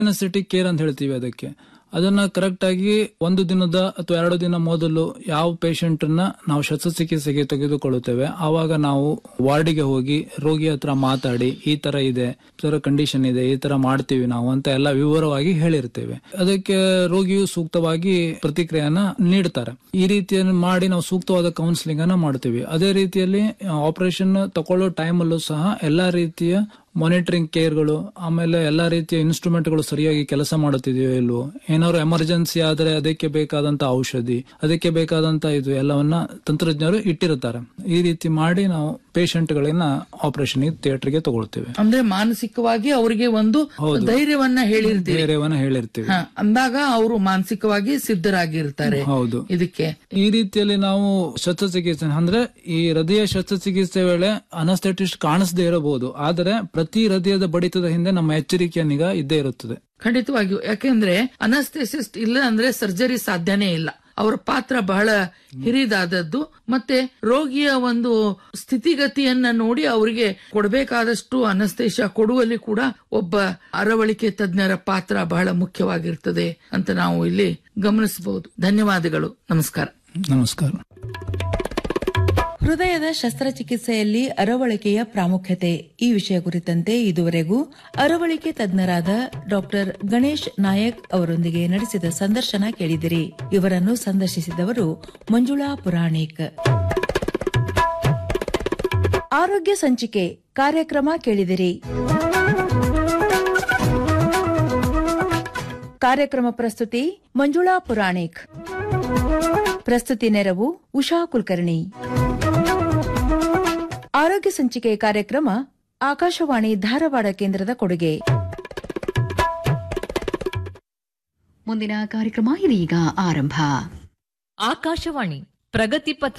ಎನಸ್ಥೆಟಿಕ್ care ಅಂತ ಹೇಳ್ತೀವಿ ಅದಕ್ಕೆ ಅದನ್ನ ಕರೆಕ್ಟ್ ಆಗಿ ಒಂದು ದಿನದ ಅಥವಾ ಎರಡು ದಿನ ಮೊದಲು ಯಾವ ಪೇಷಂಟ್ ನ ನಾವು ಶಸ್ತ್ರಚಿಕಿತ್ಸೆಗೆ ತೆಗೆದುಕೊಳ್ಳುತ್ತೇವೆ ಆವಾಗ ನಾವು ವಾರ್ಡಿಗೆ ಹೋಗಿ ರೋಗಿ ಹತ್ರ ಮಾತಾಡಿ ಈ ತರ ಇದೆ ಈ ತರ ಕಂಡೀಷನ್ ಇದೆ ಈ ತರ ಮಾಡ್ತೀವಿ ನಾವು ಅಂತ ಎಲ್ಲ ವಿವರವಾಗಿ ಹೇಳಿರ್ತೇವೆ ಅದಕ್ಕೆ ರೋಗಿಯು ಸೂಕ್ತವಾಗಿ ಪ್ರತಿಕ್ರಿಯೆಯನ್ನ ನೀಡ್ತಾರೆ ಈ ರೀತಿಯನ್ನು ಮಾಡಿ ನಾವು ಸೂಕ್ತವಾದ ಕೌನ್ಸಿಲಿಂಗ್ ಅನ್ನ ಮಾಡ್ತೀವಿ ಅದೇ ರೀತಿಯಲ್ಲಿ ಆಪರೇಷನ್ ತಗೊಳ್ಳೋ ಟೈಮಲ್ಲೂ ಸಹ ಎಲ್ಲಾ ರೀತಿಯ ಮಾನಿಟರಿಂಗ್ ಕೇರ್ಗಳು ಆಮೇಲೆ ಎಲ್ಲಾ ರೀತಿಯ ಇನ್ಸ್ಟ್ರೂಮೆಂಟ್ಗಳು ಸರಿಯಾಗಿ ಕೆಲಸ ಮಾಡುತ್ತಿದೆಯೋ ಇಲ್ವೋ ಏನಾದ್ರು ಎಮರ್ಜೆನ್ಸಿ ಆದ್ರೆ ಅದಕ್ಕೆ ಬೇಕಾದಂತ ಔಷಧಿ ಅದಕ್ಕೆ ಬೇಕಾದಂತ ಇದು ಎಲ್ಲವನ್ನ ತಂತ್ರಜ್ಞರು ಇಟ್ಟಿರುತ್ತಾರೆ ಈ ರೀತಿ ಮಾಡಿ ನಾವು ಪೇಷಂಟ್ಗಳನ್ನ ಆಪರೇಷನ್ ಥಿಯೇಟರ್ಗೆ ತಗೊಳ್ತೇವೆ ಅಂದ್ರೆ ಮಾನಸಿಕವಾಗಿ ಅವರಿಗೆ ಒಂದು ಹೌದು. ಧೈರ್ಯವನ್ನ ಹೇಳಿರ್ತೀವಿ ಧೈರ್ಯವನ್ನ ಹೇಳಿರ್ತೀವಿ ಹ, ಅಂದಾಗ ಅವರು ಮಾನಸಿಕವಾಗಿ ಸಿದ್ಧರಾಗಿರ್ತಾರೆ ಹೌದು ಇದಕ್ಕೆ ಈ ರೀತಿಯಲ್ಲಿ ನಾವು ಶಸ್ತ್ರಚಿಕಿತ್ಸೆ ಅಂದ್ರೆ ಈ ಹೃದಯ ಶಸ್ತ್ರಚಿಕಿತ್ಸೆ ವೇಳೆ ಅನಸ್ಥೆಟಿಸ್ಟ್ ಕಾಣಿಸದೇ ಇರಬಹುದು ಆದರೆ ಪ್ರತಿ ಹೃದಯದ ಬಡಿತದ ಹಿಂದೆ ನಮ್ಮ ಎಚ್ಚರಿಕೆಯ ನಿಗಾ ಇದ್ದೇ ಇರುತ್ತದೆ ಖಂಡಿತವಾಗಿಯೂ ಯಾಕೆಂದ್ರೆ ಅನಸ್ಥೆಸಿಸ್ಟ್ ಇಲ್ಲ ಅಂದ್ರೆ ಸರ್ಜರಿ ಸಾಧ್ಯನೇ ಇಲ್ಲ ಅವರ ಪಾತ್ರ ಬಹಳ ಹಿರಿದಾದದ್ದು ಮತ್ತೆ ರೋಗಿಯ ಒಂದು ಸ್ಥಿತಿಗತಿಯನ್ನ ನೋಡಿ ಅವರಿಗೆ ಕೊಡಬೇಕಾದಷ್ಟು ಅನಸ್ತೇಶ ಕೊಡುವಲ್ಲಿ ಕೂಡ ಒಬ್ಬ ಅರವಳಿಕೆ ತಜ್ಞರ ಪಾತ್ರ ಬಹಳ ಮುಖ್ಯವಾಗಿರ್ತದೆ ಅಂತ ನಾವು ಇಲ್ಲಿ ಗಮನಿಸಬಹುದು ಧನ್ಯವಾದಗಳು ನಮಸ್ಕಾರ ನಮಸ್ಕಾರ ಹೃದಯದ ಶಸ್ತ್ರಚಿಕಿತ್ಸೆಯಲ್ಲಿ ಅರವಳಿಕೆಯ ಪ್ರಾಮುಖ್ಯತೆ ಈ ವಿಷಯ ಕುರಿತಂತೆ ಇದುವರೆಗೂ ಅರವಳಿಕೆ ತಜ್ಞರಾದ ಡಾಕ್ಟರ್ ಗಣೇಶ್ ನಾಯಕ್ ಅವರೊಂದಿಗೆ ನಡೆಸಿದ ಸಂದರ್ಶನ ಕೇಳಿದಿರಿ ಇವರನ್ನು ಸಂದರ್ಶಿಸಿದವರು ಮಂಜುಳಾ ಪುರಾಣಿಕ್ ಆರೋಗ್ಯ ಸಂಚಿಕೆ ಕಾರ್ಯಕ್ರಮ ಕೇಳಿದಿರಿ ಕಾರ್ಯಕ್ರಮ ಪ್ರಸ್ತುತಿ ಮಂಜುಳಾ ಪುರಾಣಿಕ್ ಪ್ರಸ್ತುತಿ ನೆರವು ಉಷಾ ಕುಲಕರ್ಣಿ ಆರೋಗ್ಯ ಸಂಚಿಕೆ ಕಾರ್ಯಕ್ರಮ ಆಕಾಶವಾಣಿ ಧಾರವಾಡ ಕೇಂದ್ರದ ಕೊಡುಗೆ ಮುಂದಿನ ಕಾರ್ಯಕ್ರಮ ಇದೀಗ ಆರಂಭ ಆಕಾಶವಾಣಿ ಪ್ರಗತಿ ಪಥ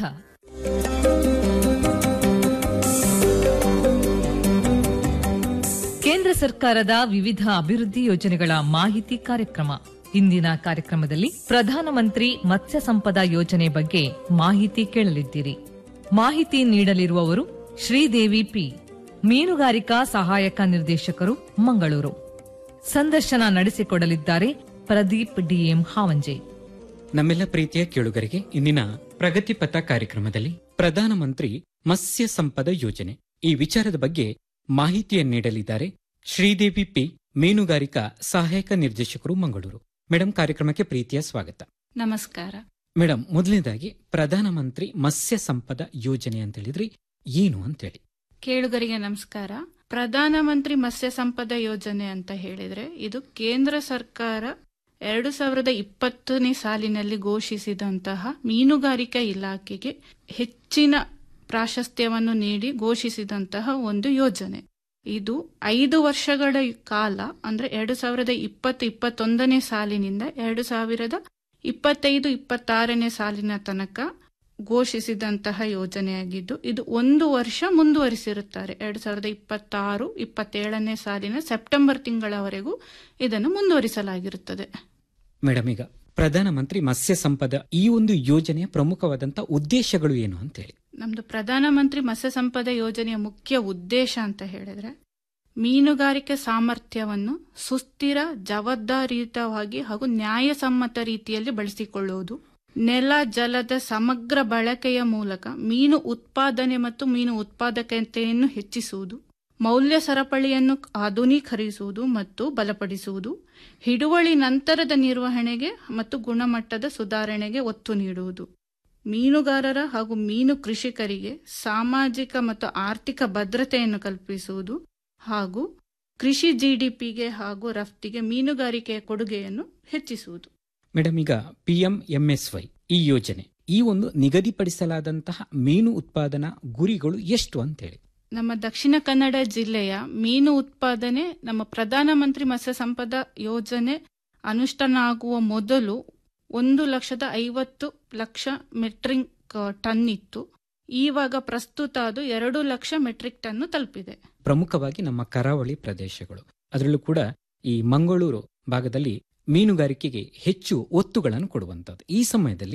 ಕೇಂದ್ರ ಸರ್ಕಾರದ ವಿವಿಧ ಅಭಿವೃದ್ಧಿ ಯೋಜನೆಗಳ ಮಾಹಿತಿ ಕಾರ್ಯಕ್ರಮ ಇಂದಿನ ಕಾರ್ಯಕ್ರಮದಲ್ಲಿ ಪ್ರಧಾನಮಂತ್ರಿ ಮತ್ಸ್ಯ ಸಂಪದ ಯೋಜನೆ ಬಗ್ಗೆ ಮಾಹಿತಿ ಕೇಳಲಿದ್ದೀರಿ ಮಾಹಿತಿ ನೀಡಲಿರುವವರು ಶ್ರೀದೇವಿ ಪಿ ಮೀನುಗಾರಿಕಾ ಸಹಾಯಕ ನಿರ್ದೇಶಕರು ಮಂಗಳೂರು ಸಂದರ್ಶನ ನಡೆಸಿಕೊಡಲಿದ್ದಾರೆ ಪ್ರದೀಪ್ ಡಿಎಂ ಹಾವಂಜೆ ನಮ್ಮೆಲ್ಲ ಪ್ರೀತಿಯ ಕೇಳುಗರಿಗೆ ಇಂದಿನ ಪ್ರಗತಿ ಪಥ ಕಾರ್ಯಕ್ರಮದಲ್ಲಿ ಪ್ರಧಾನಮಂತ್ರಿ ಮತ್ಸ್ಯ ಸಂಪದ ಯೋಜನೆ ಈ ವಿಚಾರದ ಬಗ್ಗೆ ಮಾಹಿತಿಯನ್ನು ನೀಡಲಿದ್ದಾರೆ ಶ್ರೀದೇವಿ ಪಿ ಮೀನುಗಾರಿಕಾ ಸಹಾಯಕ ನಿರ್ದೇಶಕರು ಮಂಗಳೂರು ಮೇಡಮ್ ಕಾರ್ಯಕ್ರಮಕ್ಕೆ ಪ್ರೀತಿಯ ಸ್ವಾಗತ ನಮಸ್ಕಾರ ಮೇಡಮ್ ಮೊದಲನೇದಾಗಿ ಪ್ರಧಾನಮಂತ್ರಿ ಮತ್ಸ್ಯ ಸಂಪದ ಯೋಜನೆ ಅಂತ ಹೇಳಿದ್ರಿ ಏನು ಅಂತೇಳಿ ಕೇಳುಗರಿಗೆ ನಮಸ್ಕಾರ ಪ್ರಧಾನಮಂತ್ರಿ ಮತ್ಸ್ಯ ಸಂಪದ ಯೋಜನೆ ಅಂತ ಹೇಳಿದ್ರೆ ಇದು ಕೇಂದ್ರ ಸರ್ಕಾರ ಎರಡು ಸಾವಿರದ ಇಪ್ಪತ್ತನೇ ಸಾಲಿನಲ್ಲಿ ಘೋಷಿಸಿದಂತಹ ಮೀನುಗಾರಿಕಾ ಇಲಾಖೆಗೆ ಹೆಚ್ಚಿನ ಪ್ರಾಶಸ್ತ್ಯವನ್ನು ನೀಡಿ ಘೋಷಿಸಿದಂತಹ ಒಂದು ಯೋಜನೆ ಇದು ಐದು ವರ್ಷಗಳ ಕಾಲ ಅಂದ್ರೆ ಎರಡು ಸಾವಿರದ ಇಪ್ಪತ್ತು ಇಪ್ಪತ್ತೊಂದನೇ ಸಾಲಿನಿಂದ ಎರಡು ಸಾವಿರದ ಇಪ್ಪತ್ತೈದು ಇಪ್ಪತ್ತಾರನೇ ಸಾಲಿನ ತನಕ ಘೋಷಿಸಿದಂತಹ ಯೋಜನೆಯಾಗಿದ್ದು ಇದು ಒಂದು ವರ್ಷ ಮುಂದುವರಿಸಿರುತ್ತಾರೆ ಎರಡು ಸಾವಿರದ ಇಪ್ಪತ್ತಾರು ಇಪ್ಪತ್ತೇಳನೇ ಸಾಲಿನ ಸೆಪ್ಟೆಂಬರ್ ತಿಂಗಳವರೆಗೂ ಇದನ್ನು ಮುಂದುವರಿಸಲಾಗಿರುತ್ತದೆ ಮೇಡಮ್ ಈಗ ಪ್ರಧಾನಮಂತ್ರಿ ಮತ್ಸ್ಯ ಸಂಪದ ಈ ಒಂದು ಯೋಜನೆಯ ಪ್ರಮುಖವಾದಂತ ಉದ್ದೇಶಗಳು ಏನು ಅಂತೇಳಿ ನಮ್ದು ಪ್ರಧಾನಮಂತ್ರಿ ಮತ್ಸ್ಯ ಸಂಪದ ಯೋಜನೆಯ ಮುಖ್ಯ ಉದ್ದೇಶ ಅಂತ ಹೇಳಿದ್ರೆ ಮೀನುಗಾರಿಕೆ ಸಾಮರ್ಥ್ಯವನ್ನು ಸುಸ್ಥಿರ ಜವಾಬ್ದಾರಿಯುತವಾಗಿ ಹಾಗೂ ನ್ಯಾಯಸಮ್ಮತ ರೀತಿಯಲ್ಲಿ ಬಳಸಿಕೊಳ್ಳುವುದು ನೆಲ ಜಲದ ಸಮಗ್ರ ಬಳಕೆಯ ಮೂಲಕ ಮೀನು ಉತ್ಪಾದನೆ ಮತ್ತು ಮೀನು ಉತ್ಪಾದಕತೆಯನ್ನು ಹೆಚ್ಚಿಸುವುದು ಮೌಲ್ಯ ಸರಪಳಿಯನ್ನು ಆಧುನೀಕರಿಸುವುದು ಮತ್ತು ಬಲಪಡಿಸುವುದು ಹಿಡುವಳಿ ನಂತರದ ನಿರ್ವಹಣೆಗೆ ಮತ್ತು ಗುಣಮಟ್ಟದ ಸುಧಾರಣೆಗೆ ಒತ್ತು ನೀಡುವುದು ಮೀನುಗಾರರ ಹಾಗೂ ಮೀನು ಕೃಷಿಕರಿಗೆ ಸಾಮಾಜಿಕ ಮತ್ತು ಆರ್ಥಿಕ ಭದ್ರತೆಯನ್ನು ಕಲ್ಪಿಸುವುದು ಹಾಗೂ ಕೃಷಿ ಜಿಡಿಪಿಗೆ ಹಾಗೂ ರಫ್ತಿಗೆ ಮೀನುಗಾರಿಕೆಯ ಕೊಡುಗೆಯನ್ನು ಹೆಚ್ಚಿಸುವುದು ಮೇಡಮ್ ಈಗ ಪಿಎಂ ಎಂಎಸ್ವೈ ಈ ಯೋಜನೆ ಈ ಒಂದು ನಿಗದಿಪಡಿಸಲಾದಂತಹ ಮೀನು ಉತ್ಪಾದನಾ ಗುರಿಗಳು ಎಷ್ಟು ಅಂತೇಳಿ ನಮ್ಮ ದಕ್ಷಿಣ ಕನ್ನಡ ಜಿಲ್ಲೆಯ ಮೀನು ಉತ್ಪಾದನೆ ನಮ್ಮ ಪ್ರಧಾನಮಂತ್ರಿ ಮತ್ಸ್ಯ ಸಂಪದ ಯೋಜನೆ ಅನುಷ್ಠಾನ ಆಗುವ ಮೊದಲು ಒಂದು ಲಕ್ಷದ ಐವತ್ತು ಲಕ್ಷ ಮೆಟ್ರಿಕ್ ಟನ್ ಇತ್ತು ಈವಾಗ ಪ್ರಸ್ತುತ ಅದು ಎರಡು ಲಕ್ಷ ಮೆಟ್ರಿಕ್ ಟನ್ ತಲುಪಿದೆ ಪ್ರಮುಖವಾಗಿ ನಮ್ಮ ಕರಾವಳಿ ಪ್ರದೇಶಗಳು ಅದರಲ್ಲೂ ಕೂಡ ಈ ಮಂಗಳೂರು ಭಾಗದಲ್ಲಿ ಮೀನುಗಾರಿಕೆಗೆ ಹೆಚ್ಚು ಒತ್ತುಗಳನ್ನು ಕೊಡುವಂತದ್ದು ಈ ಸಮಯದಲ್ಲಿ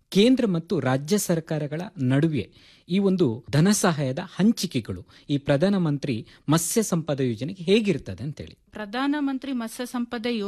ಕೇಂದ್ರ ಮತ್ತು ರಾಜ್ಯ ಸರ್ಕಾರಗಳ ನಡುವೆ ಈ ಒಂದು ಧನ ಸಹಾಯದ ಹಂಚಿಕೆಗಳು ಈ ಪ್ರಧಾನಮಂತ್ರಿ ಮತ್ಸ್ಯ ಸಂಪದ ಯೋಜನೆಗೆ ಹೇಗಿರ್ತದೆ ಅಂತೇಳಿ ಪ್ರಧಾನಮಂತ್ರಿ ಮತ್ಸ್ಯ ಸಂಪದ